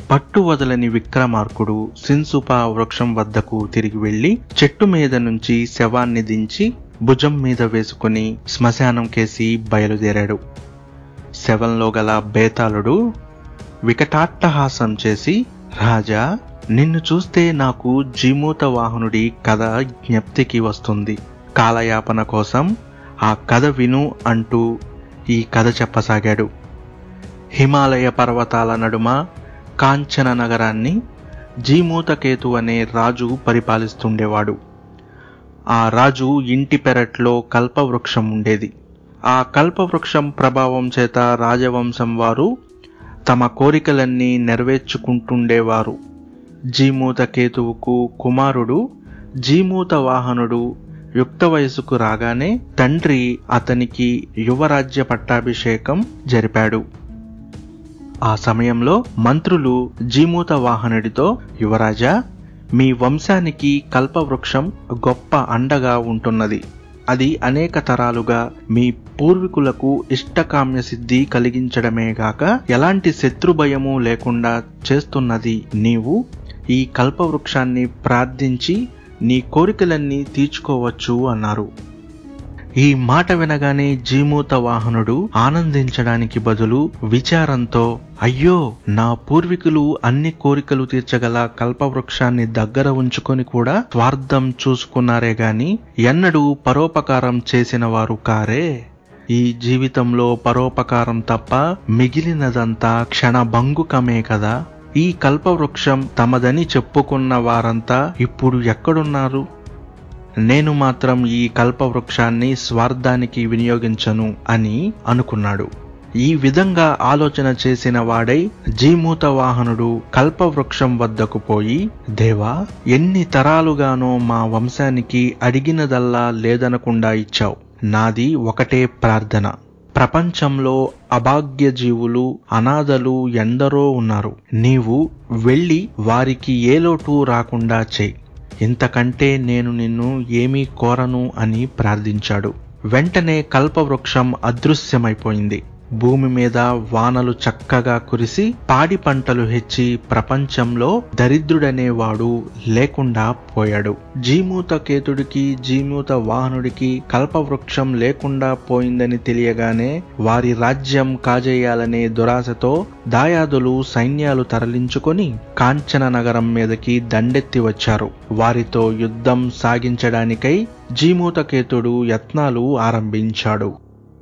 పట్టు వదలని విక్రమార్కుడు సిన్సుపా వృక్షం వద్దకు తిరిగి వెళ్లి చెట్టు మీద నుంచి శవాన్ని దించి భుజం మీద వేసుకుని శ్మశానం కేసి బయలుదేరాడు శవంలో గల బేతాళుడు వికటాట్టహాసం చేసి రాజా నిన్ను చూస్తే నాకు జీమూత వాహనుడి కథ జ్ఞప్తికి వస్తుంది కాలయాపన కోసం ఆ కథ విను అంటూ ఈ కథ చెప్పసాగాడు హిమాలయ పర్వతాల నడుమ కాంచన నగరాన్ని జీమూతకేతు అనే రాజు పరిపాలిస్తుండేవాడు ఆ రాజు ఇంటి పెరట్లో కల్పవృక్షం ఉండేది ఆ కల్పవృక్షం ప్రభావం చేత రాజవంశం వారు తమ కోరికలన్నీ నెరవేర్చుకుంటుండేవారు జీమూత కేతువుకు కుమారుడు జీమూత వాహనుడు యుక్త వయసుకు రాగానే తండ్రి అతనికి యువరాజ్య పట్టాభిషేకం జరిపాడు ఆ సమయంలో మంత్రులు జీమూత వాహనుడితో యువరాజా మీ వంశానికి కల్పవృక్షం గొప్ప అండగా ఉంటున్నది అది అనేక తరాలుగా మీ పూర్వీకులకు ఇష్టకామ్య సిద్ధి కలిగించడమే గాక ఎలాంటి శత్రుభయము లేకుండా చేస్తున్నది నీవు ఈ కల్పవృక్షాన్ని ప్రార్థించి నీ కోరికలన్నీ తీర్చుకోవచ్చు అన్నారు ఈ మాట వినగానే జీమూత వాహనుడు ఆనందించడానికి బదులు విచారంతో అయ్యో నా పూర్వీకులు అన్ని కోరికలు తీర్చగల కల్పవృక్షాన్ని దగ్గర ఉంచుకొని కూడా స్వార్థం చూసుకున్నారే గాని ఎన్నడూ పరోపకారం చేసిన వారు కారే ఈ జీవితంలో పరోపకారం తప్ప మిగిలినదంతా క్షణభంగుకమే కదా ఈ కల్పవృక్షం తమదని చెప్పుకున్న వారంతా ఇప్పుడు ఎక్కడున్నారు నేను మాత్రం ఈ కల్పవృక్షాన్ని స్వార్థానికి వినియోగించను అని అనుకున్నాడు ఈ విధంగా ఆలోచన చేసిన వాడై జీమూత వాహనుడు కల్పవృక్షం వద్దకు పోయి దేవా ఎన్ని తరాలుగానో మా వంశానికి అడిగినదల్లా లేదనకుండా ఇచ్చావు నాది ఒకటే ప్రార్థన ప్రపంచంలో అభాగ్య జీవులు అనాథలు ఎందరో ఉన్నారు నీవు వెళ్ళి వారికి ఏ లోటు రాకుండా చేయి ఇంతకంటే నేను నిన్ను ఏమీ కోరను అని ప్రార్థించాడు వెంటనే కల్పవృక్షం అదృశ్యమైపోయింది భూమి మీద వానలు చక్కగా కురిసి పాడి పంటలు హెచ్చి ప్రపంచంలో దరిద్రుడనేవాడు లేకుండా పోయాడు జీమూత కేతుడికి జీమూత వాహనుడికి కల్పవృక్షం లేకుండా పోయిందని తెలియగానే వారి రాజ్యం కాజేయాలనే దురాశతో దాయాదులు సైన్యాలు తరలించుకొని కాంచన నగరం మీదకి దండెత్తి వచ్చారు వారితో యుద్ధం సాగించడానికై జీమూతకేతుడు యత్నాలు ఆరంభించాడు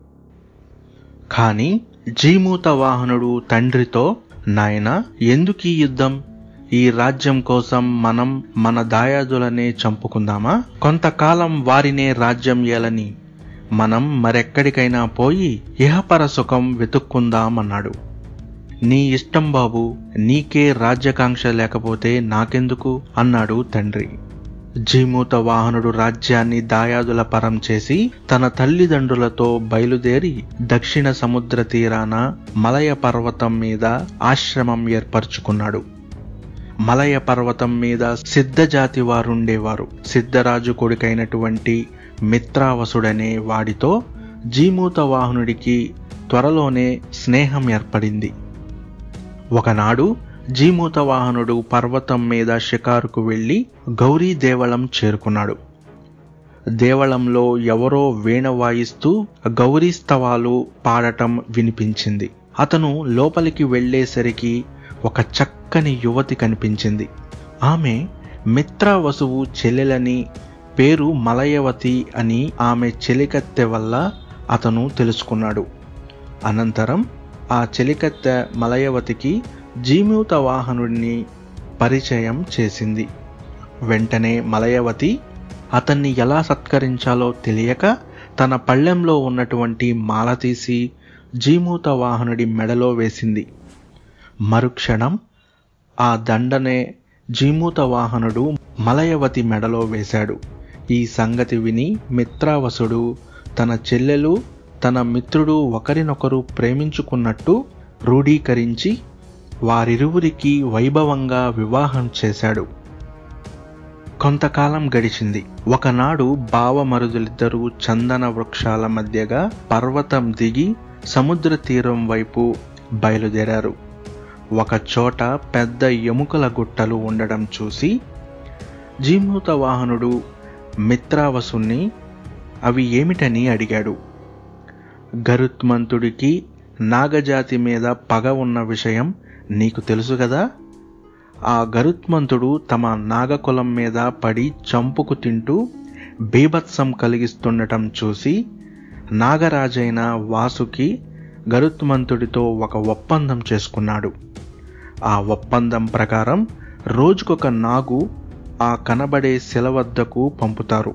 కాని జీమూత వాహనుడు తండ్రితో నాయన ఎందుకీ యుద్ధం ఈ రాజ్యం కోసం మనం మన దాయాదులనే చంపుకుందామా కొంతకాలం వారినే రాజ్యం ఏలని మనం మరెక్కడికైనా పోయి ఇహపర సుఖం వెతుక్కుందామన్నాడు నీ ఇష్టం బాబు నీకే రాజ్యకాంక్ష లేకపోతే నాకెందుకు అన్నాడు తండ్రి జీమూత వాహనుడు రాజ్యాన్ని దాయాదుల పరం చేసి తన తల్లిదండ్రులతో బయలుదేరి దక్షిణ సముద్ర తీరాన మలయ పర్వతం మీద ఆశ్రమం ఏర్పరచుకున్నాడు మలయ పర్వతం మీద సిద్ధజాతి వారుండేవారు సిద్ధరాజు కొడుకైనటువంటి మిత్రావసుడనే వాడితో జీమూత వాహనుడికి త్వరలోనే స్నేహం ఏర్పడింది ఒకనాడు జీమూత వాహనుడు పర్వతం మీద షికారుకు వెళ్ళి గౌరీ దేవళం చేరుకున్నాడు దేవళంలో ఎవరో వీణ వాయిస్తూ గౌరీస్తవాలు పాడటం వినిపించింది అతను లోపలికి వెళ్ళేసరికి ఒక చక్కని యువతి కనిపించింది ఆమె మిత్రావసువు చెల్లెలని పేరు మలయవతి అని ఆమె చెలికత్తె వల్ల అతను తెలుసుకున్నాడు అనంతరం ఆ చెలికత్తె మలయవతికి జీమూత వాహనుడిని పరిచయం చేసింది వెంటనే మలయవతి అతన్ని ఎలా సత్కరించాలో తెలియక తన పళ్ళెంలో ఉన్నటువంటి మాల తీసి జీమూత వాహనుడి మెడలో వేసింది మరుక్షణం ఆ దండనే జీమూత వాహనుడు మలయవతి మెడలో వేశాడు ఈ సంగతి విని మిత్రావసుడు తన చెల్లెలు తన మిత్రుడు ఒకరినొకరు ప్రేమించుకున్నట్టు రూఢీకరించి వారిరువురికి వైభవంగా వివాహం చేశాడు కొంతకాలం గడిచింది ఒకనాడు బావమరుదులిద్దరూ చందన వృక్షాల మధ్యగా పర్వతం దిగి సముద్ర తీరం వైపు బయలుదేరారు ఒక చోట పెద్ద ఎముకల గుట్టలు ఉండడం చూసి జీమూత వాహనుడు మిత్రావసుని అవి ఏమిటని అడిగాడు గరుత్మంతుడికి నాగజాతి మీద పగ ఉన్న విషయం నీకు తెలుసు కదా ఆ గరుత్మంతుడు తమ నాగకులం మీద పడి చంపుకు తింటూ బీభత్సం కలిగిస్తుండటం చూసి నాగరాజైన వాసుకి గరుత్మంతుడితో ఒక ఒప్పందం చేసుకున్నాడు ఆ ఒప్పందం ప్రకారం రోజుకొక నాగు ఆ కనబడే శిల వద్దకు పంపుతారు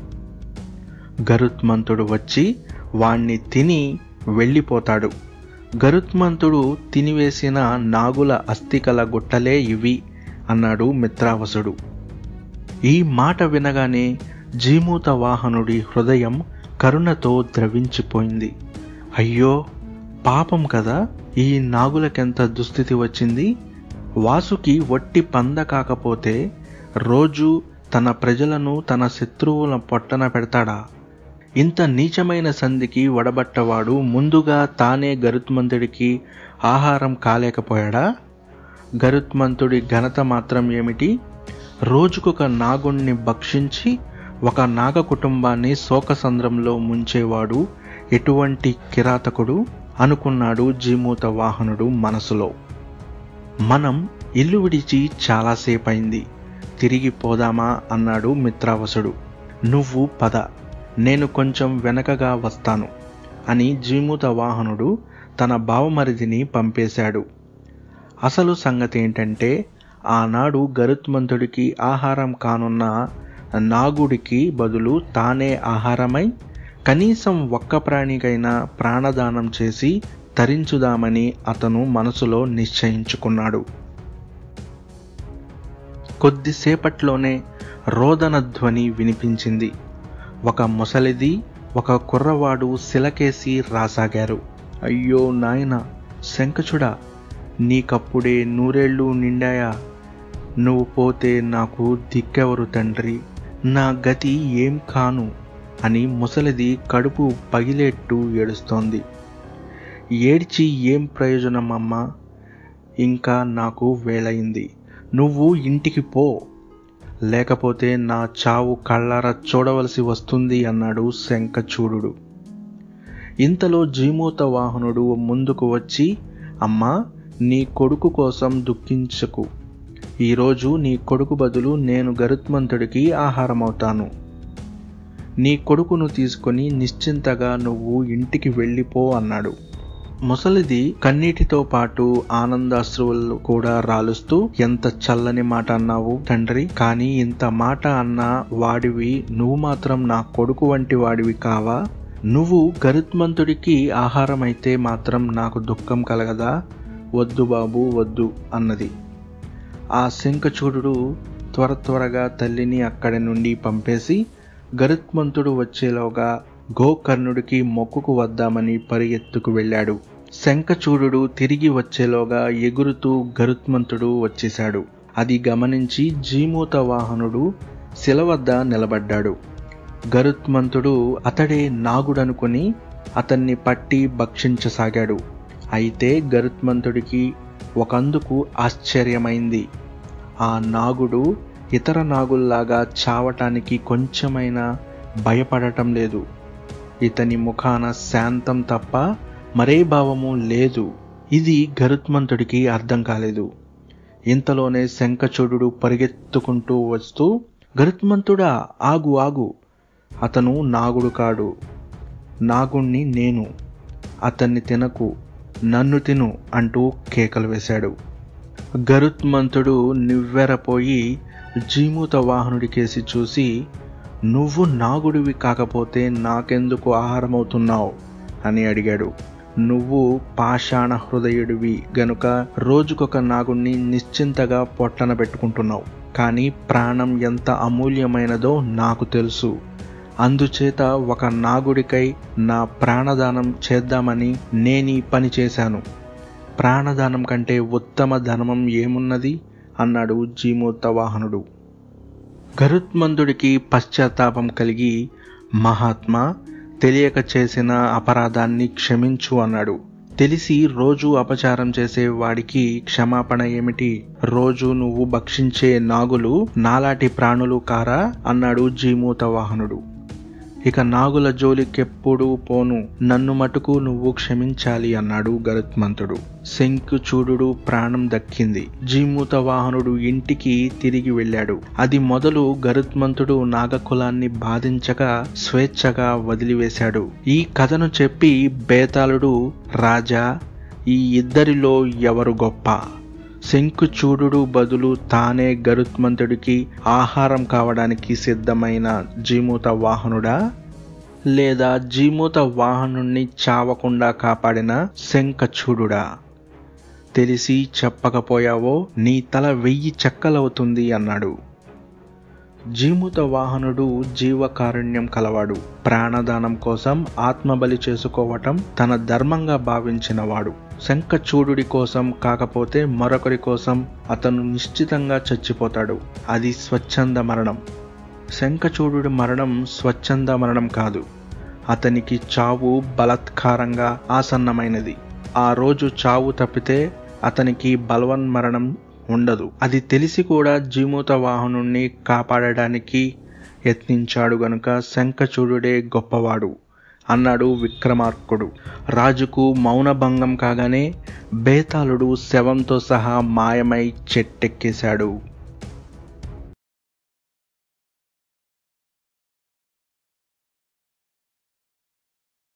గరుత్మంతుడు వచ్చి వాణ్ణి తిని వెళ్ళిపోతాడు గరుత్మంతుడు తినివేసిన నాగుల అస్థికల గుట్టలే ఇవి అన్నాడు మిత్రావసుడు ఈ మాట వినగానే జీమూత వాహనుడి హృదయం కరుణతో ద్రవించిపోయింది అయ్యో పాపం కదా ఈ నాగులకెంత దుస్థితి వచ్చింది వాసుకి వట్టి పంద కాకపోతే రోజు తన ప్రజలను తన శత్రువుల పొట్టన పెడతాడా ఇంత నీచమైన సంధికి వడబట్టవాడు ముందుగా తానే గరుత్మంతుడికి ఆహారం కాలేకపోయాడా గరుత్మంతుడి ఘనత మాత్రం ఏమిటి రోజుకొక నాగుణ్ణి భక్షించి ఒక నాగ కుటుంబాన్ని శోకసంద్రంలో ముంచేవాడు ఎటువంటి కిరాతకుడు అనుకున్నాడు జీమూత వాహనుడు మనసులో మనం ఇల్లు విడిచి చాలాసేపయింది తిరిగి పోదామా అన్నాడు మిత్రావసుడు నువ్వు పద నేను కొంచెం వెనకగా వస్తాను అని జీమూత వాహనుడు తన బావమరిదిని పంపేశాడు అసలు సంగతి ఏంటంటే ఆనాడు గరుత్మంతుడికి ఆహారం కానున్న నాగుడికి బదులు తానే ఆహారమై కనీసం ఒక్క ప్రాణికైనా ప్రాణదానం చేసి తరించుదామని అతను మనసులో నిశ్చయించుకున్నాడు కొద్దిసేపట్లోనే రోదన ధ్వని వినిపించింది ఒక ముసలిది ఒక కుర్రవాడు శిలకేసి రాసాగారు అయ్యో నాయన శంఖచుడా నీకప్పుడే నూరేళ్ళు నిండాయా నువ్వు పోతే నాకు దిక్కెవరు తండ్రి నా గతి ఏం కాను అని ముసలిది కడుపు పగిలేట్టు ఏడుస్తోంది ఏడ్చి ఏం ప్రయోజనం అమ్మా ఇంకా నాకు వేళయింది నువ్వు ఇంటికి పో లేకపోతే నా చావు కళ్ళారా చూడవలసి వస్తుంది అన్నాడు శంఖచూడు ఇంతలో జీమూత వాహనుడు ముందుకు వచ్చి అమ్మా నీ కొడుకు కోసం దుఃఖించకు ఈరోజు నీ కొడుకు బదులు నేను గరుత్మంతుడికి ఆహారమవుతాను నీ కొడుకును తీసుకొని నిశ్చింతగా నువ్వు ఇంటికి వెళ్ళిపో అన్నాడు ముసలిది కన్నీటితో పాటు ఆనందాశ్రువులు కూడా రాలుస్తూ ఎంత చల్లని మాట అన్నావు తండ్రి కానీ ఇంత మాట అన్న వాడివి నువ్వు మాత్రం నా కొడుకు వంటి వాడివి కావా నువ్వు గరుత్మంతుడికి ఆహారం అయితే మాత్రం నాకు దుఃఖం కలగదా వద్దు బాబు వద్దు అన్నది ఆ శంఖచూడు త్వర త్వరగా తల్లిని అక్కడి నుండి పంపేసి గరుత్మంతుడు వచ్చేలోగా గోకర్ణుడికి మొక్కుకు వద్దామని పరిగెత్తుకు వెళ్ళాడు శంఖచూడు తిరిగి వచ్చేలోగా ఎగురుతూ గరుత్మంతుడు వచ్చేశాడు అది గమనించి జీమూత వాహనుడు శిల వద్ద నిలబడ్డాడు గరుత్మంతుడు అతడే నాగుడనుకుని అతన్ని పట్టి భక్షించసాగాడు అయితే గరుత్మంతుడికి ఒకందుకు ఆశ్చర్యమైంది ఆ నాగుడు ఇతర నాగుల్లాగా చావటానికి కొంచెమైనా భయపడటం లేదు ఇతని ముఖాన శాంతం తప్ప మరే భావము లేదు ఇది గరుత్మంతుడికి అర్థం కాలేదు ఇంతలోనే శంఖచూడు పరిగెత్తుకుంటూ వస్తూ గరుత్మంతుడా ఆగు ఆగు అతను నాగుడు కాడు నాగుణ్ణి నేను అతన్ని తినకు నన్ను తిను అంటూ కేకలు వేశాడు గరుత్మంతుడు నివ్వెరపోయి జీమూత వాహనుడికేసి చూసి నువ్వు నాగుడివి కాకపోతే నాకెందుకు ఆహారమవుతున్నావు అని అడిగాడు నువ్వు పాషాణ హృదయుడివి గనుక రోజుకొక నాగుణ్ణి నిశ్చింతగా పొట్టన పెట్టుకుంటున్నావు కానీ ప్రాణం ఎంత అమూల్యమైనదో నాకు తెలుసు అందుచేత ఒక నాగుడికై నా ప్రాణదానం చేద్దామని నేనీ పని చేశాను ప్రాణదానం కంటే ఉత్తమ ధర్మం ఏమున్నది అన్నాడు జీమూత వాహనుడు గరుత్మంతుడికి పశ్చాత్తాపం కలిగి మహాత్మా తెలియక చేసిన అపరాధాన్ని క్షమించు అన్నాడు తెలిసి రోజు అపచారం చేసే వాడికి క్షమాపణ ఏమిటి రోజు నువ్వు భక్షించే నాగులు నాలాటి ప్రాణులు కారా అన్నాడు జీమూత వాహనుడు ఇక నాగుల జోలికెప్పుడు పోను నన్ను మటుకు నువ్వు క్షమించాలి అన్నాడు గరుత్మంతుడు శంకుచూడు ప్రాణం దక్కింది జీమూత వాహనుడు ఇంటికి తిరిగి వెళ్ళాడు అది మొదలు గరుత్మంతుడు నాగకులాన్ని బాధించక స్వేచ్ఛగా వదిలివేశాడు ఈ కథను చెప్పి బేతాళుడు రాజా ఈ ఇద్దరిలో ఎవరు గొప్ప శంకుచూడు బదులు తానే గరుత్మంతుడికి ఆహారం కావడానికి సిద్ధమైన జీమూత వాహనుడా లేదా జీమూత వాహనుణ్ణి చావకుండా కాపాడిన శంఖచూడుడా తెలిసి చెప్పకపోయావో నీ తల వెయ్యి చెక్కలవుతుంది అన్నాడు జీమూత వాహనుడు జీవకారుణ్యం కలవాడు ప్రాణదానం కోసం ఆత్మబలి చేసుకోవటం తన ధర్మంగా భావించినవాడు శంఖచూడుడి కోసం కాకపోతే మరొకరి కోసం అతను నిశ్చితంగా చచ్చిపోతాడు అది స్వచ్ఛంద మరణం శంఖచూడుడి మరణం స్వచ్ఛంద మరణం కాదు అతనికి చావు బలత్కారంగా ఆసన్నమైనది ఆ రోజు చావు తప్పితే అతనికి బలవన్మరణం ఉండదు అది తెలిసి కూడా జీమూత వాహనుణ్ణి కాపాడడానికి యత్నించాడు గనుక శంఖచూడుడే గొప్పవాడు అన్నాడు విక్రమార్కుడు రాజుకు మౌనభంగం కాగానే బేతాళుడు శవంతో సహా మాయమై చెట్టెక్కేశాడు